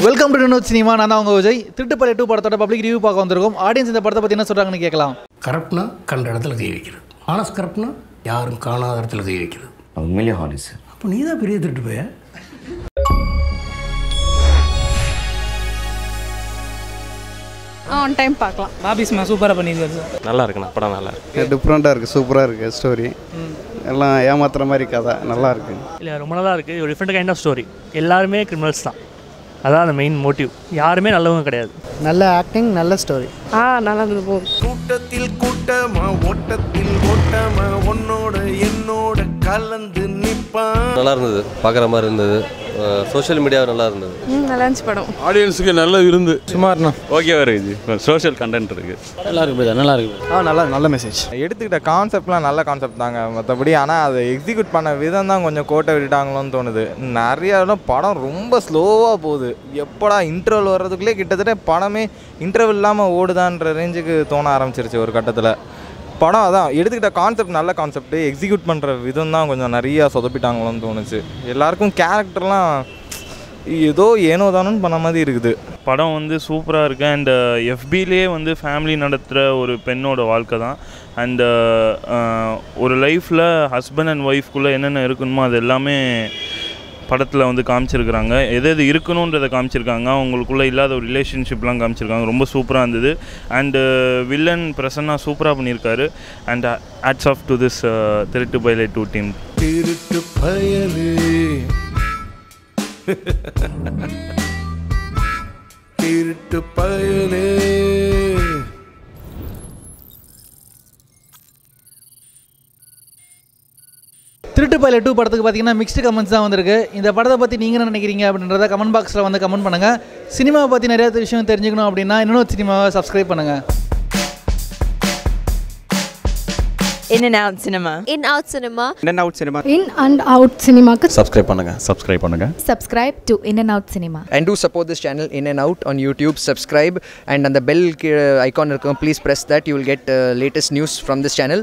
Welcome to Vinod cinema நான் தான் உங்கள் விஜய் திருட்டுப்பள்ளி டூ படத்தோட பப்ளிக் ரிவ்யூ பார்க்க வந்திருக்கோம் ஆடியன்ஸ் இந்த படத்தை பற்றி என்ன சொல்கிறாங்கன்னு கேட்கலாம் கரப்ட்னா கண்ட இடத்துல கை வைக்கிறது ஆனஸ் கரப்ட்னா யாரும் காணாத இடத்துல கை வைக்கிறது உண்மையிலேயே ஹானஸ் சார் அப்போ நீ தான் பெரிய திருட்டு போய ஆன் டைம் பார்க்கலாம் பாபிஸ்மா சூப்பராக பண்ணியிருக்காரு சார் நல்லா இருக்குண்ணா படம் நல்லா இருக்கு டிஃப்ரெண்ட்டாக இருக்குது சூப்பராக இருக்குது ஸ்டோரி எல்லாம் ஏமாத்துற மாதிரி கதை நல்லா இருக்கு இல்லை ரொம்ப நல்லா இருக்குது ஒரு டிஃப்ரெண்ட் கைண்ட் ஆஃப் ஸ்டோரி எல்லாருமே கிரிமினல்ஸ் தான் அதான் அந்த மெயின் மோட்டிவ் யாருமே நல்லவங்க கிடையாது நல்ல ஆக்டிங் நல்ல ஸ்டோரி ஆ நல்லா இருந்தது போகும் கூட்டத்தில் கூட்டமா ஓட்டத்தில் ஓட்டமா உன்னோட என்னோட கலந்து நிப்பான் நல்லா இருந்தது பார்க்குற மாதிரி இருந்தது சோஷியல் மீடியா நல்லா இருந்தது ம் நல்லா இருந்துச்சு படம் ஆடியன்ஸுக்கு நல்லா இருந்து சுமார்ண்ணா ஓகேவா இருக்குது சோஷியல் கண்டென்ட் இருக்குது நல்லா இருக்கு பிரதர் நல்லா இருக்கு ஆ நல்லா நல்ல மெசேஜ் எடுத்துக்கிட்ட கான்செப்ட்லாம் நல்ல கான்செப்ட் தாங்க மற்றபடி ஆனால் அதை எக்ஸிக்யூட் பண்ண விதம் தான் கொஞ்சம் கோட்டை விட்டுட்டாங்களோன்னு தோணுது நிறைய இடம் படம் ரொம்ப ஸ்லோவாக போகுது எப்படா இன்டர்வல் வர்றதுக்குள்ளே கிட்டத்தட்ட படமே இன்டர்வல் இல்லாமல் ஓடுதான்ற ரேஞ்சுக்கு தோண ஆரம்பிச்சிருச்சு ஒரு கட்டத்தில் படம் அதான் எடுத்துக்கிட்ட கான்செப்ட் நல்ல கான்செப்ட் எக்ஸிக்யூட் பண்ணுற விதம் தான் கொஞ்சம் நிறையா சொதப்பிட்டாங்களோன்னு தோணுச்சு எல்லாருக்கும் கேரக்டர்லாம் ஏதோ ஏனோ தானோன்னு பண்ண மாதிரி இருக்குது படம் வந்து சூப்பராக இருக்குது அண்ட் எஃபிலே வந்து ஃபேமிலி நடத்துகிற ஒரு பெண்ணோட வாழ்க்கை தான் அண்டு ஒரு லைஃப்பில் ஹஸ்பண்ட் அண்ட் ஒய்ஃப்குள்ளே என்னென்ன இருக்கணுமோ அது எல்லாமே படத்தில் வந்து காமிச்சிருக்கிறாங்க எது எது இருக்கணுன்றதை காமிச்சிருக்காங்க அவங்களுக்குள்ளே இல்லாத ஒரு ரிலேஷன்ஷிப்லாம் காமிச்சிருக்காங்க ரொம்ப சூப்பராக இருந்தது அண்டு வில்லன் பிரசன்னா சூப்பராக பண்ணியிருக்காரு and hats off to this Thiruttu Payale two team திருட்டு பயலே திருட்டு பயலே திருட்டுப்பள்ளி டூ படத்துக்கு பார்த்தீங்கன்னா மிக்ஸ்டு கமெண்ட்ஸ் தான் வந்திருக்கு இந்த படத்தை பற்றி நீங்கள் என்ன நினைக்கிறீங்க அப்படின்றத கமெண்ட் பாக்ஸில் வந்து கமெண்ட் பண்ணுங்கள் சினிமாவை பற்றி நிறைய விஷயம் தெரிஞ்சுக்கணும் அப்படின்னா இன்னொரு சினிமாவை சப்ஸ்கிரைப் பண்ணுங்கள் In and out cinema. In out cinema. In out cinema in and out சினிமாக்கு சப்ஸ்கிரைப் பண்ணுங்கள் சப்ஸ்கிரைப் பண்ணுங்கள் Subscribe to In and Out Cinema. and do support this channel in and out on YouTube subscribe and on the bell uh, icon icon please press that you will get uh, latest news from this channel